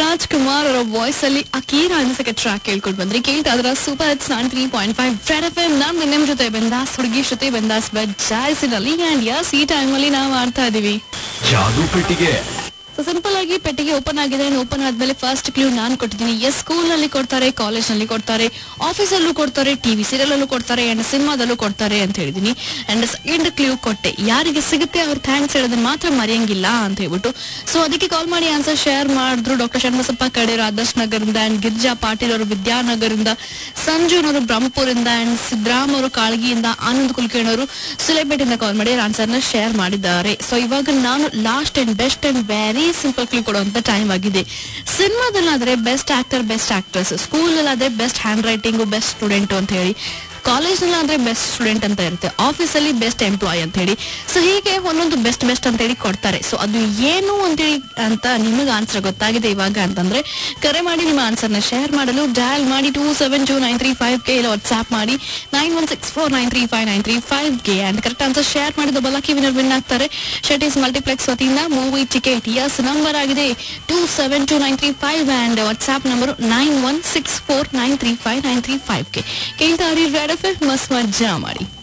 ರಾಜ್ಕುಮಾರ್ ಅವರ ವಾಯ್ಸ್ ಅಲ್ಲಿ ಅಕೀರ ಅನ್ಸಕ್ಕೆ ಟ್ರ್ಯಾಕ್ ಕೇಳ್ಕೊಂಡು ಬಂದ್ರಿ ಕೇಳ್ತಾ ಅದ್ರ ಸೂಪರ್ ಹಿಟ್ಸ್ ನಾನ್ three point five Red F M ನಾನ್ ನಿಮ್ ಜೊತೆ ಬೆಂದಾಸ್ ಹುಡುಗಿ ಜೊತೆ ಬೆಂದಾಸ್ ಬಟ್ ಜಾಯ್ಸಿನಲ್ಲಿ ಅಂಡ್ ಯಸ್ ಈ ಟೈಮ್ ಅಲ್ಲಿ ನಾವು ಆಡ್ತಾ ಇದೀವಿ ಜಾದು ಪೆಟ್ಟಿಗೆ ಸೊ ಸಿಂಪಲ್ ಆಗಿ ಪೆಟ್ಟಿಗೆ ಓಪನ್ ಆಗಿದೆ ಓಪನ್ ಆದ್ಮೇಲೆ ಫಸ್ಟ್ ಕ್ಲೂ ನಾನ್ ಕೊಟ್ಟಿದ್ದೀನಿ ಎಸ್ ಸ್ಕೂಲ್ ನಲ್ಲಿ ಕೊಡ್ತಾರೆ ಕಾಲೇಜ್ ನಲ್ಲಿ ಕೊಡ್ತಾರೆ ಆಫೀಸ್ ಅಲ್ಲೂ ಕೊಡ್ತಾರೆ ಟಿವಿ ಸೀರಿಯಲ್ ಅಲ್ಲೂ ಕೊಡ್ತಾರೆ ಅಂಡ್ ಸಿನಿಮಾದಲ್ಲೂ ಕೊಡ್ತಾರೆ ಅಂತ ಹೇಳಿದೀನಿ ಅಂಡ್ ಸೆಕೆಂಡ್ ಕ್ಲೂ ಕೊಟ್ಟೆ ಯಾರಿಗೆ ಸಿಗುತ್ತೆ ಅವ್ರು ಥ್ಯಾಂಕ್ಸ್ ಹೇಳೋದನ್ನ ಮಾತ್ರ ಮರೆಯಂಗಿಲ್ಲ ಅಂತ ಹೇಳ್ಬಿಟ್ಟು ಸೊ ಅದಕ್ಕೆ ಕಾಲ್ ಮಾಡಿ ಆನ್ಸರ್ ಶೇರ್ ಮಾಡಿದ್ರು ಡಾಕ್ಟರ್ ಶರ್ಮಸಪ್ಪ ಕಡೇರ್ ಆದರ್ಶ್ ನಗರದಿಂದ ಅಂಡ್ ಗಿರಿಜಾ ಪಾಟೀಲ್ ಅವರು ವಿದ್ಯಾನಗರದಿಂದ ಸಂಜುನವರು ಬ್ರಹ್ಮಪುರಿಂದ ಅಂಡ್ ಸಿದ್ದರಾಮ್ ಅವರು ಕಾಳಗಿಯಿಂದ ಆನಂದ್ ಕುಲಕರ್ಣಿ ಅವರು ಸುಲೇಪೇಟಿಂದ ಕಾಲ್ ಮಾಡಿ ಆನ್ಸರ್ ನ ಶೇರ್ ಮಾಡಿದ್ದಾರೆ ಸೊ ಇವಾಗ ನಾನು last and best and very simple clue ಕೊಡುವಂತ ಟೈಮ್ ಆಗಿದೆ ಸಿನಿಮಾದಲ್ಲಾದ್ರೆ best actor best actress school ಅಲ್ಲಾದ್ರೆ best handwriting best student ಅಂತ ಹೇಳಿ ಕಾಲೇಜ್ ಆದ್ರೆ ಬೆಸ್ಟ್ ಸ್ಟೂಡೆಂಟ್ ಅಂತ ಇರುತ್ತೆ ಆಫೀಸ್ ಅಲ್ಲಿ ಬೆಸ್ಟ್ ಎಂಪ್ಲಾಯ್ ಅಂತ ಹೇಳಿ ಸೊ ಹೀಗೆ ಒಂದೊಂದು ಬೆಸ್ಟ್ ಬೆಸ್ಟ್ ಅಂತ ಹೇಳಿ ಕೊಡ್ತಾರೆ ಸೊ ಅದು ಏನು ಅಂತೇಳಿ ಅಂತ ನಿಮಗೆ ಆನ್ಸರ್ ಗೊತ್ತಾಗಿದೆ ಇವಾಗ ಅಂತಂದ್ರೆ ಕರೆ ಮಾಡಿ ನಿಮ್ಮ ಆನ್ಸರ್ ನ ಶೇರ್ ಮಾಡಲು ಡಯಲ್ ಮಾಡಿ two seven two nine three five ಗೆ ಇಲ್ಲ ವಾಟ್ಸ್ಆಪ್ ಮಾಡಿ nine one six four nine three five nine three five ಗೆ ಅಂಡ್ ಕರೆಕ್ಟ್ ಆನ್ಸರ್ ಶೇರ್ ಮಾಡಿದ ಬಲಕಿ ವಿನರ್ ವಿನ್ ಆಗ್ತಾರೆ ಶಟೀಸ್ ಮಲ್ಟಿಪ್ಲೆಕ್ಸ್ ವತಿಯಿಂದ ಮೂವಿ ಟಿಕೆಟ್ ಎಸ್ ನಂಬರ್ ಆಗಿದೆ two seven two nine three five and WhatsApp number nine one six four nine three five nine three five ಗೆ ಕೇಳ್ತಾ ರೆಡ್ ಎಫ್ ಮಸ್ತ್ ಮಜ್ಜಾ ಮಾಡಿ